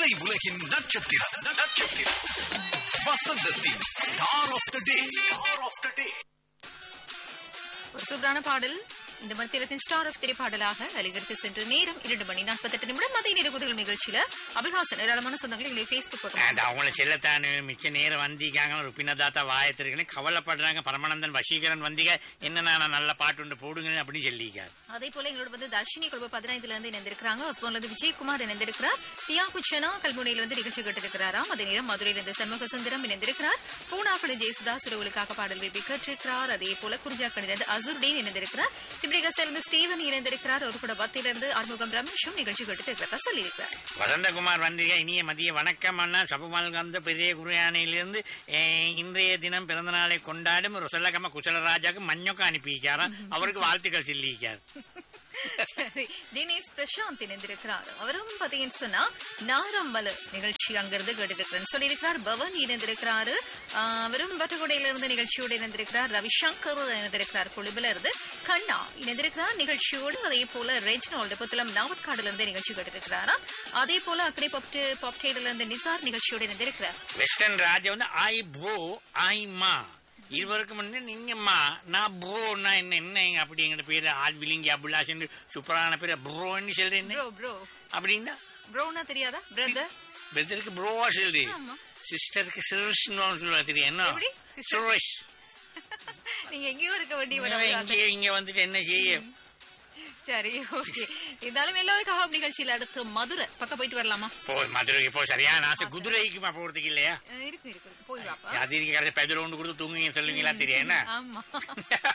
திரை உலகின் நட்சத்திரம் நட்சத்திரம் வசந்தத்தின் star of the day star of the day ஒரு சூப்பரான பாடல் இந்த மத்தியத்தின் ஸ்டார் ஆஃப் திரைப்பாடலாக அலிகரித்து சென்று நேரம் இரண்டு மணி நாற்பத்தெட்டு நிமிடம் மதிய நிறுவுதல் நிகழ்ச்சியில அபிலாசன் ஏராளமான சொந்தங்கள் எங்களை ஃபேஸ்புக் பக்கம் அது அவங்கள செல்லத்தானு மிச்ச நேரம் வந்திக்காங்க ஒரு பின்னதாத்தா வாயத்திருக்கேன்னு கவலைப்படுறாங்க பரமானந்தன் வசீகரன் வந்தீங்க என்ன நான் நல்ல பாட்டு ஒன்று போடுங்க அப்படின்னு சொல்லிக்காரு அதே போல எங்களோட வந்து தர்ஷினி குழுப்பு பதினைந்துல இருந்து இணைந்திருக்கிறாங்க ஹஸ்பண்ட்ல இருந்து விஜயகுமார் இணைந்திருக்கிறார் தியா குச்சனா கல்முனையில வந்து நிகழ்ச்சி கேட்டிருக்கிறாராம் அதே நேரம் மதுரையில இருந்து சண்முக சுந்தரம் இணைந்திருக்கிறார் பூனாக்குடி ஜெயசுதாஸ் உறவுகளுக்காக பாடல் விரும்பி கேட்டிருக்கிறார் அதே போல குறிஞ்சாக்கணிலிருந்து அசுர்டீன் இணைந்திருக்கிறார் திப்ரிகஸ்ல இருந்து ஸ்டீவன் இணைந்திருக்கிறார் ஒரு கூட பத்தில இருந்து ஆறுமுகம் ரமேஷும் நிகழ்ச்சி கேட்டு இருக்கிறதா சொல்லியிருக்கிறார் வசந்தகுமார் வந்தீங்க இனிய மதிய வணக்கம் அண்ணா சபுமல் கந்த பெரிய குருயானையிலிருந்து அஹ், இன்றைய தினம் பிறந்த நாளை கொண்டாடும் ரொசல்லகம குசலராஜாக்கு மஞ்சொக்க அனுப்பிக்காராம் அவருக்கு வாழ்த்துக்கள் சொல்லியிருக்கார் சரி தினேஷ் பிரசாந்த் இணைந்திருக்கிறார் அவரும் பாத்தீங்கன்னு சொன்னா நாரம்பல நிகழ்ச்சி அங்கிருந்து கேட்டிருக்கிறேன் சொல்லியிருக்கிறார் பவன் இணைந்திருக்கிறாரு ஆஹ் அவரும் வட்டகுடையில இருந்து நிகழ்ச்சியோடு இணைந்திருக்கிறார் ரவிசங்கர் இணைந்திருக்கிறார் கொழும்புல இருந்து கண்ணா இணைந்திருக்கிறார் நிகழ்ச்சியோடு அதே போல ரெஜினால்டு புத்தளம் நாவற்காடுல இருந்து நிகழ்ச்சி கேட்டிருக்கிறாரா அதே போல அக்கறை பப்டு பாப்டேல இருந்து நிசார் நிகழ்ச்சியோடு இணைந்திருக்கிறார் வெஸ்டர்ன் ராஜா வந்து ஐ ப்ரோ ஐ மா இருவருக்கு முன்னே நீங்கம்மா நான் ப்ரோனா என்ன என்ன அப்படிங்கிற பேரு ஆள் விலிங்கி அபுல்லாஷன் சூப்பரான பேரு ப்ரோன்னு சொல்றேன் ப்ரோ ப்ரோ அப்படின்னா ப்ரோனா தெரியாதா பிரதர் பிரதருக்கு ப்ரோவா சொல்லுது ஆமா. சிஸ்டருக்கு சுரேஷ்னு சொல்லுவா தெரியும் என்ன எப்படி? Sister? சுரேஷ் நீங்க எங்கேயோ இருக்க வேண்டிய இங்க இங்க வந்துட்டு என்ன செய்ய சரி ஓகே இருந்தாலும் எல்லோருக்காக நிகழ்ச்சியில அடுத்து மதுரை பக்கம் போயிட்டு வரலாமா போய் மதுரைக்கு போய் சரியான ஆசை குதிரைக்குமா போறதுக்கு இல்லையா அஹ் இருக்கு இருக்கு போய் வாப்பா அது இருக்கு கடைசி பெதர் ஒன்று கொடுத்து தூங்குங்க சொல்லுவீங்களா தெரியும் என்ன ஆமா